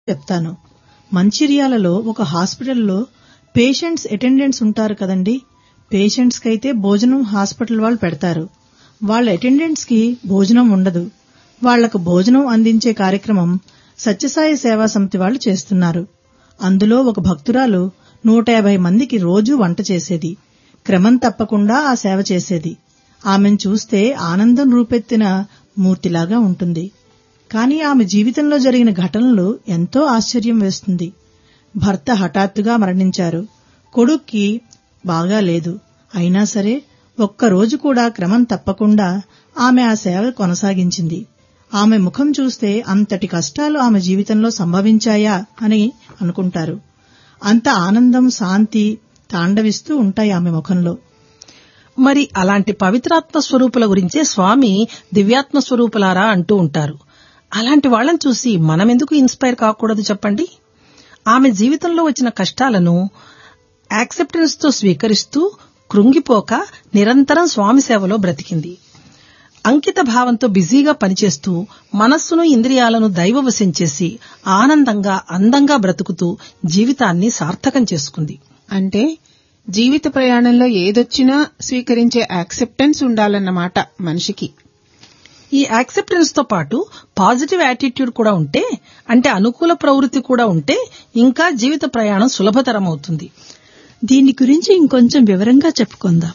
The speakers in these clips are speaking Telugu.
చెప్తాను మంచిర్యాలలో ఒక హాస్పిటల్లో పేషెంట్స్ అటెండెంట్స్ ఉంటారు కదండి పేషెంట్స్ కైతే భోజనం హాస్పిటల్ వాళ్ళు పెడతారు వాళ్ళ అటెండెంట్స్ కి భోజనం ఉండదు వాళ్లకు భోజనం అందించే కార్యక్రమం సత్యసాయి సేవా సమితి వాళ్ళు చేస్తున్నారు అందులో ఒక భక్తురాలు నూట యాభై మందికి రోజూ వంట చేసేది క్రమం తప్పకుండా ఆ సేవ చేసేది ఆమెను చూస్తే ఆనందం రూపెత్తిన మూర్తిలాగా ఉంటుంది కానీ ఆమె జీవితంలో జరిగిన ఘటనలు ఎంతో ఆశ్చర్యం వేస్తుంది భర్త హఠాత్తుగా మరణించారు కొడుక్కి బాగా లేదు అయినా సరే ఒక్కరోజు కూడా క్రమం తప్పకుండా ఆమె ఆ సేవ కొనసాగించింది ఆమె ముఖం చూస్తే అంతటి కష్టాలు ఆమె జీవితంలో సంభవించాయా అని అనుకుంటారు అంత ఆనందం శాంతి తాండవిస్తూ ఉంటాయి ఆమె ముఖంలో మరి అలాంటి పవిత్రాత్మ స్వరూపుల గురించే స్వామి దివ్యాత్మ స్వరూపులారా అంటూ ఉంటారు అలాంటి వాళ్ళని చూసి మనమెందుకు ఇన్స్పైర్ కాకూడదు చెప్పండి ఆమె జీవితంలో వచ్చిన కష్టాలను యాక్సెప్టెన్స్ తో స్వీకరిస్తూ కృంగిపోక నిరంతరం స్వామి సేవలో బ్రతికింది అంకిత భావంతో బిజీగా పనిచేస్తూ మనస్సును ఇంద్రియాలను దైవవశం చేసి ఆనందంగా అందంగా బ్రతుకుతూ జీవితాన్ని సార్థకం చేసుకుంది అంటే జీవిత ప్రయాణంలో ఏదొచ్చినా స్వీకరించే యాక్సెప్టెన్స్ ఉండాలన్నమాట మనిషికి ఈ యాక్సెప్టెన్స్ తో పాటు పాజిటివ్ యాటిట్యూడ్ కూడా ఉంటే అంటే అనుకూల ప్రవృత్తి కూడా ఉంటే ఇంకా జీవిత ప్రయాణం సులభతరం అవుతుంది దీని గురించి ఇంకొంచెం వివరంగా చెప్పుకుందాం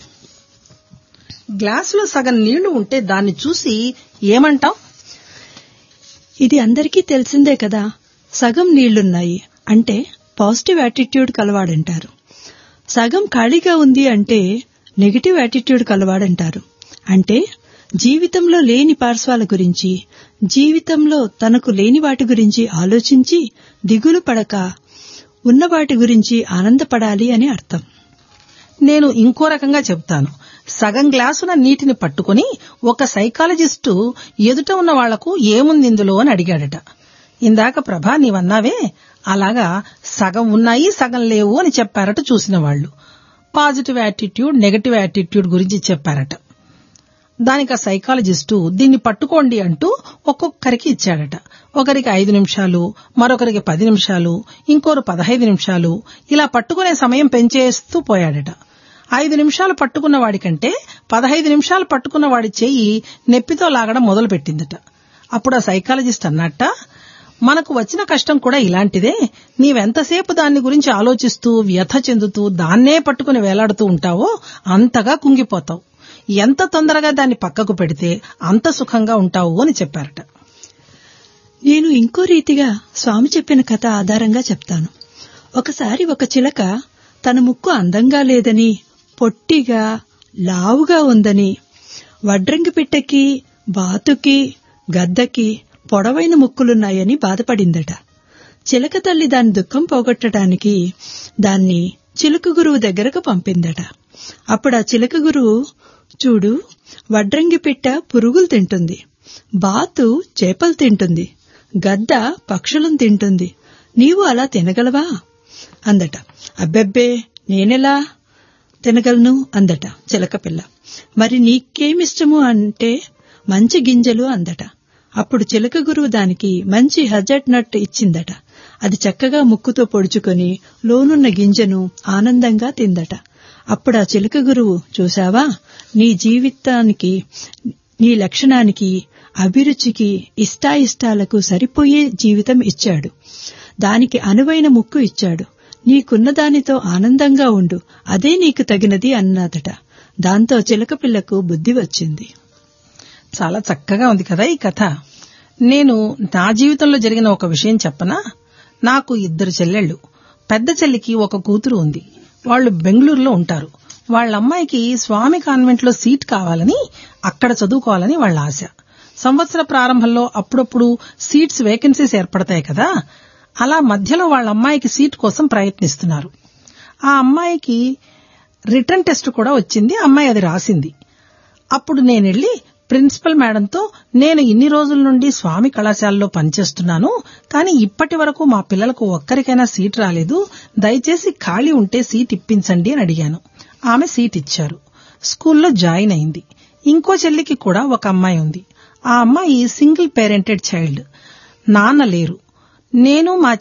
గ్లాసులో సగం నీళ్లు ఉంటే దాన్ని చూసి ఏమంటాం ఇది అందరికీ తెలిసిందే కదా సగం నీళ్లున్నాయి అంటే పాజిటివ్ యాటిట్యూడ్ కలవాడంటారు సగం ఖాళీగా ఉంది అంటే నెగటివ్ యాటిట్యూడ్ కలవాడంటారు అంటే జీవితంలో లేని పార్శ్వాల గురించి జీవితంలో తనకు లేని వాటి గురించి ఆలోచించి దిగులు పడక ఉన్న వాటి గురించి ఆనందపడాలి అని అర్థం నేను ఇంకో రకంగా చెప్తాను సగం గ్లాసున నీటిని పట్టుకుని ఒక సైకాలజిస్టు ఎదుట ఉన్న వాళ్లకు ఏముంది ఇందులో అని అడిగాడట ఇందాక ప్రభా నీవన్నావే అలాగా సగం ఉన్నాయి సగం లేవు అని చెప్పారట చూసిన వాళ్ళు పాజిటివ్ యాటిట్యూడ్ నెగటివ్ యాటిట్యూడ్ గురించి చెప్పారట దానికి ఆ సైకాలజిస్టు దీన్ని పట్టుకోండి అంటూ ఒక్కొక్కరికి ఇచ్చాడట ఒకరికి ఐదు నిమిషాలు మరొకరికి పది నిమిషాలు ఇంకోరు పదహైదు నిమిషాలు ఇలా పట్టుకునే సమయం పెంచేస్తూ పోయాడట ఐదు నిమిషాలు పట్టుకున్న వాడికంటే పదహైదు నిమిషాలు పట్టుకున్న వాడి చెయ్యి నెప్పితో లాగడం మొదలుపెట్టిందట అప్పుడు ఆ సైకాలజిస్ట్ అన్నట్ట మనకు వచ్చిన కష్టం కూడా ఇలాంటిదే నీవెంతసేపు దాన్ని గురించి ఆలోచిస్తూ వ్యథ చెందుతూ దాన్నే పట్టుకుని వేలాడుతూ ఉంటావో అంతగా కుంగిపోతావు ఎంత తొందరగా దాన్ని పక్కకు పెడితే అంత సుఖంగా ఉంటావు అని చెప్పారట నేను ఇంకో రీతిగా స్వామి చెప్పిన కథ ఆధారంగా చెప్తాను ఒకసారి ఒక చిలక తన ముక్కు అందంగా లేదని పొట్టిగా లావుగా ఉందని వడ్రంగి పిట్టకి బాతుకి గద్దకి పొడవైన ముక్కులున్నాయని బాధపడిందట చిలక తల్లి దాని దుఃఖం పోగొట్టడానికి దాన్ని చిలుక గురువు దగ్గరకు పంపిందట అప్పుడు ఆ చిలక గురువు చూడు వడ్రంగి పిట్ట పురుగులు తింటుంది బాతు చేపలు తింటుంది గద్ద పక్షులను తింటుంది నీవు అలా తినగలవా అందట అబ్బెబ్బే నేనెలా తినగలను అందట చిలక పిల్ల మరి నీకేమిష్టము అంటే మంచి గింజలు అందట అప్పుడు చిలక గురువు దానికి మంచి హజట్ నట్ ఇచ్చిందట అది చక్కగా ముక్కుతో పొడుచుకొని లోనున్న గింజను ఆనందంగా తిందట అప్పుడు ఆ చిలక గురువు చూశావా నీ జీవితానికి నీ లక్షణానికి అభిరుచికి ఇష్టాయిష్టాలకు సరిపోయే జీవితం ఇచ్చాడు దానికి అనువైన ముక్కు ఇచ్చాడు నీకున్న దానితో ఆనందంగా ఉండు అదే నీకు తగినది అన్నదట దాంతో చిలక పిల్లకు బుద్ధి వచ్చింది చాలా చక్కగా ఉంది కదా ఈ కథ నేను నా జీవితంలో జరిగిన ఒక విషయం చెప్పనా నాకు ఇద్దరు చెల్లెళ్ళు పెద్ద చెల్లికి ఒక కూతురు ఉంది వాళ్ళు బెంగళూరులో ఉంటారు వాళ్ళ అమ్మాయికి స్వామి కాన్వెంట్ లో సీట్ కావాలని అక్కడ చదువుకోవాలని వాళ్ళ ఆశ సంవత్సర ప్రారంభంలో అప్పుడప్పుడు సీట్స్ వేకెన్సీస్ ఏర్పడతాయి కదా అలా మధ్యలో వాళ్ళ అమ్మాయికి సీట్ కోసం ప్రయత్నిస్తున్నారు ఆ అమ్మాయికి రిటర్న్ టెస్ట్ కూడా వచ్చింది అమ్మాయి అది రాసింది అప్పుడు నేను వెళ్లి ప్రిన్సిపల్ మేడంతో నేను ఇన్ని రోజుల నుండి స్వామి కళాశాలలో పనిచేస్తున్నాను కానీ ఇప్పటి వరకు మా పిల్లలకు ఒక్కరికైనా సీట్ రాలేదు దయచేసి ఖాళీ ఉంటే సీట్ ఇప్పించండి అని అడిగాను ఆమె సీట్ ఇచ్చారు స్కూల్లో జాయిన్ అయింది ఇంకో చెల్లికి కూడా ఒక అమ్మాయి ఉంది ఆ అమ్మాయి సింగిల్ పేరెంటెడ్ చైల్డ్ నాన్న లేరు నేను మా